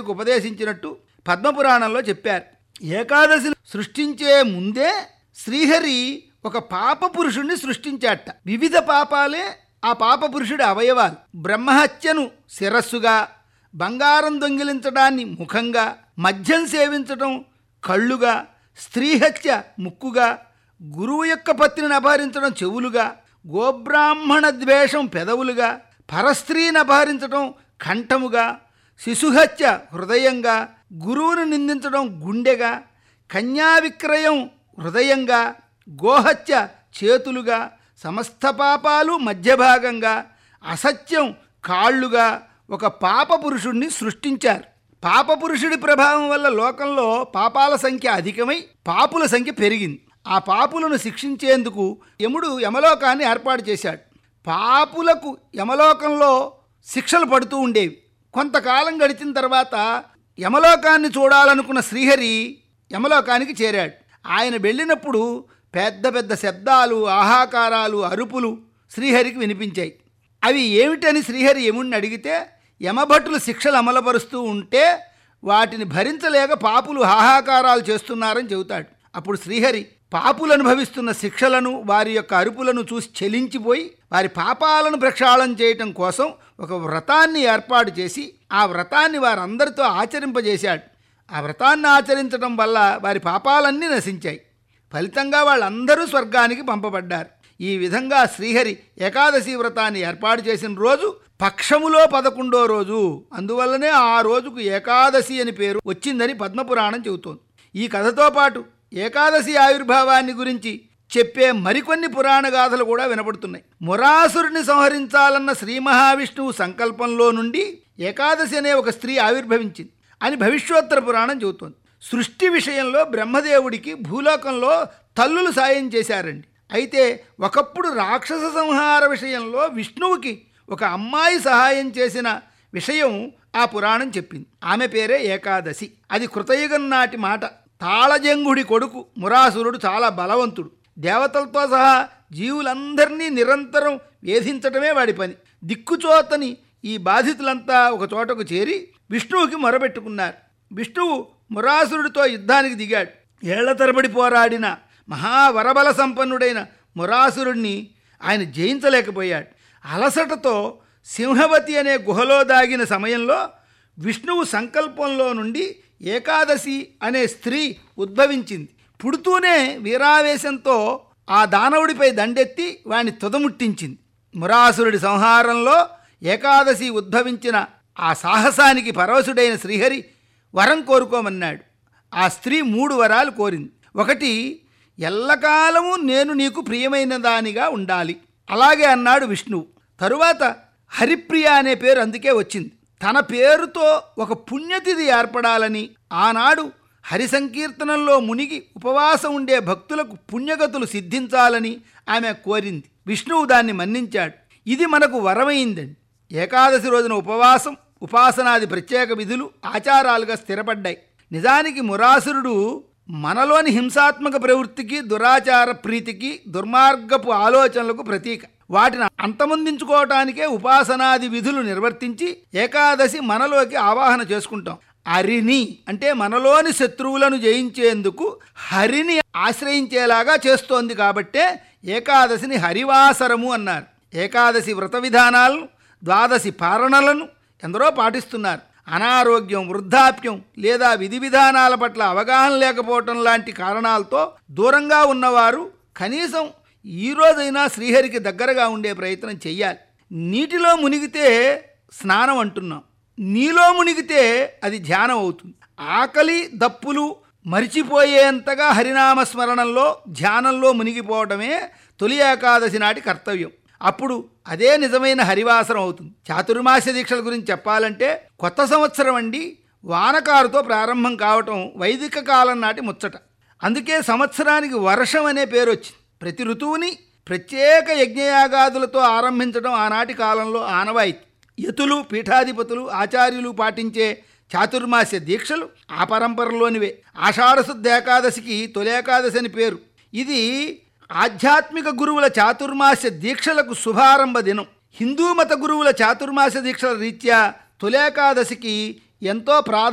భవిష్యత్తుకు ఉపదేశించినట్టు పద్మపురాణంలో చెప్పారు ఏకాదశిని సృష్టించే ముందే శ్రీహరి ఒక పాప పురుషుణ్ణి సృష్టించాట వివిధ పాపాలే ఆ పాప పురుషుడి అవయవాలు బ్రహ్మహత్యను శిరస్సుగా బంగారం దొంగిలించడాన్ని ముఖంగా మద్యం సేవించటం కళ్ళుగా స్త్రీహత్య ముక్కుగా గురువు యొక్క పత్నిని అపహరించడం చెవులుగా గోబ్రాహ్మణ ద్వేషం పెదవులుగా పరస్త్రీని అపహరించడం కంఠముగా శిశుహత్య హృదయంగా గురువును నిందించడం గుండెగా కన్యా విక్రయం హృదయంగా గోహత్య చేతులుగా సమస్త పాపాలు మధ్యభాగంగా అసత్యం కాళ్ళుగా ఒక పాప పురుషుణ్ణి సృష్టించారు పాప పురుషుడి ప్రభావం వల్ల లోకంలో పాపాల సంఖ్య అధికమై పాపుల సంఖ్య పెరిగింది ఆ పాపులను శిక్షించేందుకు యముడు యమలోకాన్ని ఏర్పాటు చేశాడు పాపులకు యమలోకంలో శిక్షలు పడుతూ ఉండేవి కొంతకాలం గడిచిన తర్వాత యమలోకాన్ని చూడాలనుకున్న శ్రీహరి యమలోకానికి చేరాడు ఆయన వెళ్ళినప్పుడు పెద్ద పెద్ద శబ్దాలు ఆహాకారాలు అరుపులు శ్రీహరికి వినిపించాయి అవి ఏమిటని శ్రీహరి యముణ్ణి అడిగితే యమభటులు శిక్షలు అమలుపరుస్తూ ఉంటే వాటిని భరించలేక పాపులు హాహాకారాలు చేస్తున్నారని చెబుతాడు అప్పుడు శ్రీహరి పాపులు అనుభవిస్తున్న శిక్షలను వారి యొక్క అరుపులను చూసి చెలించిపోయి వారి పాపాలను ప్రక్షాళన చేయటం కోసం ఒక వ్రతాన్ని ఏర్పాటు చేసి ఆ వ్రతాన్ని వారందరితో ఆచరింపజేశాడు ఆ వ్రతాన్ని ఆచరించడం వల్ల వారి పాపాలన్నీ నశించాయి ఫలితంగా వాళ్ళందరూ స్వర్గానికి పంపబడ్డారు ఈ విధంగా శ్రీహరి ఏకాదశి వ్రతాన్ని ఏర్పాటు చేసిన రోజు పక్షములో పదకొండో రోజు అందువల్లనే ఆ రోజుకు ఏకాదశి అని పేరు వచ్చిందని పద్మపురాణం చెబుతోంది ఈ కథతో పాటు ఏకాదశి ఆవిర్భావాన్ని గురించి చెప్పే మరికొన్ని పురాణ గాథలు కూడా వినపడుతున్నాయి మురాసురుని సంహరించాలన్న శ్రీ మహావిష్ణువు సంకల్పంలో నుండి ఏకాదశి అనే ఒక స్త్రీ ఆవిర్భవించింది అని భవిష్యోత్తర పురాణం చెబుతోంది సృష్టి విషయంలో బ్రహ్మదేవుడికి భూలోకంలో తల్లులు సాయం చేశారండి అయితే ఒకప్పుడు రాక్షస సంహార విషయంలో విష్ణువుకి ఒక అమ్మాయి సహాయం చేసిన విషయం ఆ పురాణం చెప్పింది ఆమె పేరే ఏకాదశి అది కృతయుగం నాటి మాట తాళజంగుడి కొడుకు మురాసురుడు చాలా బలవంతుడు దేవతలతో సహా జీవులందరినీ నిరంతరం వేధించటమే వాడి పని దిక్కుచోతని ఈ బాధితులంతా ఒక చోటకు చేరి విష్ణువుకి మొరబెట్టుకున్నారు విష్ణువు మురాసురుడితో యుద్ధానికి దిగాడు ఏళ్ల తరబడి పోరాడిన మహావరబల సంపన్నుడైన మురాసురుణ్ణి ఆయన జయించలేకపోయాడు అలసటతో సింహవతి అనే గుహలో దాగిన సమయంలో విష్ణువు సంకల్పంలో నుండి ఏకాదశి అనే స్త్రీ ఉద్భవించింది పుడుతూనే వీరావేశంతో ఆ దానవుడిపై దండెత్తి వాణ్ణి తుదముట్టించింది మురాసురుడి సంహారంలో ఏకాదశి ఉద్భవించిన ఆ సాహసానికి పరవశుడైన శ్రీహరి వరం కోరుకోమన్నాడు ఆ స్త్రీ మూడు వరాలు కోరింది ఒకటి ఎల్లకాలము నేను నీకు ప్రియమైన దానిగా ఉండాలి అలాగే అన్నాడు విష్ణువు తరువాత హరిప్రియ అనే పేరు అందుకే వచ్చింది తన పేరుతో ఒక పుణ్యతిథి ఏర్పడాలని ఆనాడు హరి సంకీర్తనంలో మునిగి ఉపవాసం ఉండే భక్తులకు పుణ్యగతులు సిద్ధించాలని ఆమె కోరింది విష్ణువు దాన్ని మన్నించాడు ఇది మనకు వరమైందండి ఏకాదశి రోజున ఉపవాసం ఉపాసనాది ప్రత్యేక విధులు ఆచారాలుగా స్థిరపడ్డాయి నిజానికి మురాసురుడు మనలోని హింసాత్మక ప్రవృత్తికి దురాచార ప్రీతికి దుర్మార్గపు ఆలోచనలకు ప్రతీక వాటిని అంతమొందించుకోవటానికే ఉపాసనాది విధులు నిర్వర్తించి ఏకాదశి మనలోకి ఆవాహన చేసుకుంటాం హరిని అంటే మనలోని శత్రువులను జయించేందుకు హరిని ఆశ్రయించేలాగా చేస్తోంది కాబట్టే ఏకాదశిని హరివాసరము అన్నారు ఏకాదశి వ్రత విధానాలను ద్వాదశి పారణలను ఎందరో పాటిస్తున్నారు అనారోగ్యం వృద్ధాప్యం లేదా విధి విధానాల పట్ల అవగాహన లేకపోవటం లాంటి కారణాలతో దూరంగా ఉన్నవారు కనీసం ఈ రోజైనా శ్రీహరికి దగ్గరగా ఉండే ప్రయత్నం చెయ్యాలి నీటిలో మునిగితే స్నానం అంటున్నాం నీలో మునిగితే అది ధ్యానం అవుతుంది ఆకలి దప్పులు మరిచిపోయేంతగా హరినామ స్మరణంలో ధ్యానంలో మునిగిపోవడమే తొలి ఏకాదశి నాటి కర్తవ్యం అప్పుడు అదే నిజమైన హరివాసరం అవుతుంది చాతుర్మాస్య దీక్షల గురించి చెప్పాలంటే కొత్త సంవత్సరం అండి వానకారుతో ప్రారంభం కావటం వైదిక కాలం నాటి ముచ్చట అందుకే సంవత్సరానికి వర్షం అనే పేరు వచ్చింది ప్రతి ఋతువుని ప్రత్యేక యజ్ఞయాగాదులతో ఆరంభించడం ఆనాటి కాలంలో ఆనవాయితీ యతులు పీఠాధిపతులు ఆచార్యులు పాటించే చాతుర్మాస్య దీక్షలు ఆ పరంపరలోనివే ఆషాఢశుద్ధ ఏకాదశికి తొలేకాదశి అని పేరు ఇది ఆధ్యాత్మిక గురువుల చాతుర్మాస్య దీక్షలకు శుభారంభ దినం హిందూ మత గురువుల చాతుర్మాస్య దీక్షల రీత్యా తొలేకాదశికి ఎంతో ప్రాధాన్యత